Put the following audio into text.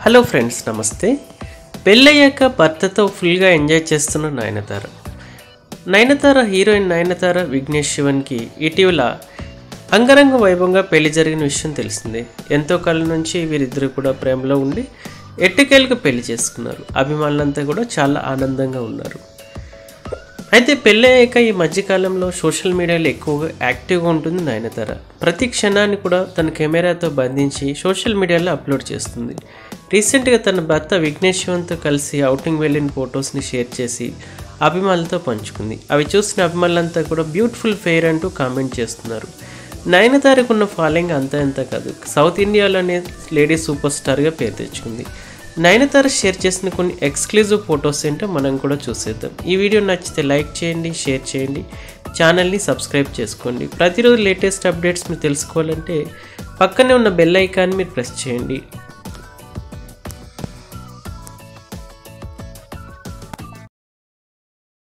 hello friends నమస్తే పెళ్ళయ్యాక భర్తతో ఫుల్గా ఎంజాయ్ చేస్తున్న నయనతార నయనతార హీరోయిన్ నయనతార విఘ్నేష్ శివన్కి ఇటీవల అంగరంగ వైభవంగా పెళ్లి జరిగిన విషయం తెలిసిందే ఎంతో కాలం నుంచి వీరిద్దరు కూడా ప్రేమలో ఉండి ఎట్టకేలకు పెళ్లి చేసుకున్నారు అభిమానులంతా కూడా చాలా ఆనందంగా ఉన్నారు అయితే పెళ్ళయ్యాక ఈ మధ్యకాలంలో సోషల్ మీడియాలో ఎక్కువగా యాక్టివ్గా ఉంటుంది నయనతార ప్రతి క్షణాన్ని కూడా తన కెమెరాతో బంధించి సోషల్ మీడియాలో అప్లోడ్ చేస్తుంది రీసెంట్గా తన భర్త విఘ్నేష్ శివన్తో కలిసి అవుటింగ్ వెళ్ళిన ఫొటోస్ని షేర్ చేసి అభిమానులతో పంచుకుంది అవి చూసిన అభిమానులంతా కూడా బ్యూటిఫుల్ ఫెయిర్ అంటూ కామెంట్ చేస్తున్నారు నయనతారకు ఉన్న ఫాలోయింగ్ అంతా ఎంత కాదు సౌత్ ఇండియాలోనే లేడీ సూపర్ స్టార్గా పేరు తెచ్చుకుంది నయనతార షేర్ చేసిన కొన్ని ఎక్స్క్లూజివ్ ఫొటోస్ ఏంటో మనం కూడా చూసేద్దాం ఈ వీడియో నచ్చితే లైక్ చేయండి షేర్ చేయండి ఛానల్ని సబ్స్క్రైబ్ చేసుకోండి ప్రతిరోజు లేటెస్ట్ అప్డేట్స్ మీరు తెలుసుకోవాలంటే పక్కనే ఉన్న బెల్ ఐకాన్ మీరు ప్రెస్ చేయండి